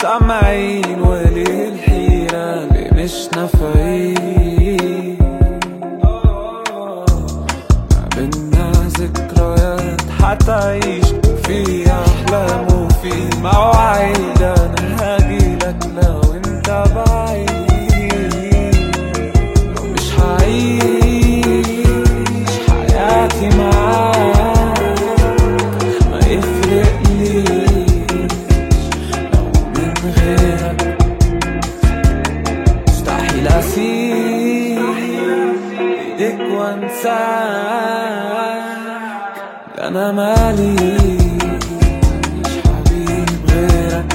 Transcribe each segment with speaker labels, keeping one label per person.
Speaker 1: سامعين وليه الحيرة اللي مش نافعين ما بينا ذكريات حتعيش وفي أحلام وفي مواعيد أنا هاجيلك لو أنت بعيد لو مش هعيش حياتي معاك ما يفرقليش لو من غيرك مستحيل اسيب ايديك وانساك ده انا ماليش حبيب غيرك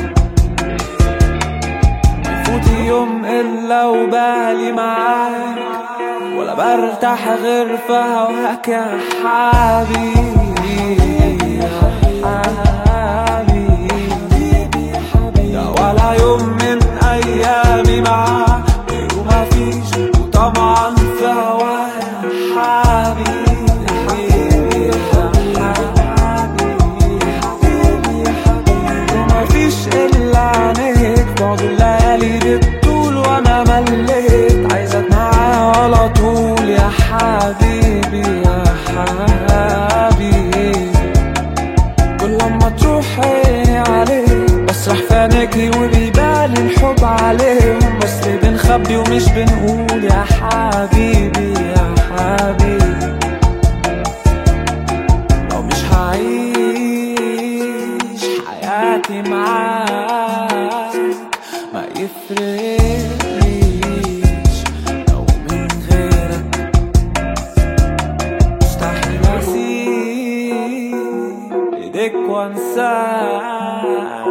Speaker 1: يفوت يوم الا وبالي معاك ولا برتاح غير في هواك يا حبيبي يا حبيبي ده ولا يوم من ايامي معاك غيره مفيش وطبعا في هوايا حبيبي حبيبي حبيبي ومفيش الا عينيك بعد الليالي بالطول وانا مليت عايزك معايا على طول يا حبيبي يا حبيبي كل لما تروح عيني عليك بسرح في عينيكي وبيبان الحب عليهم بس ليه بنخبي ومش بنقول يا حبيبي يا حبيبي لو مش هعيش حياتي معاك ما يفرقليش لو من غيرك مستحيل اسيب ايديك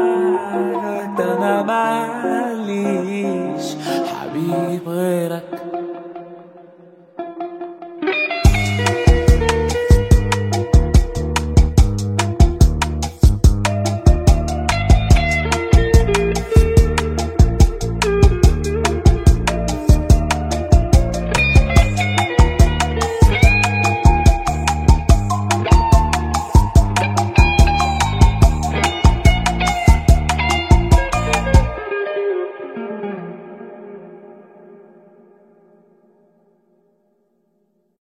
Speaker 1: وانساك ده انا ماليش حبيب غيرك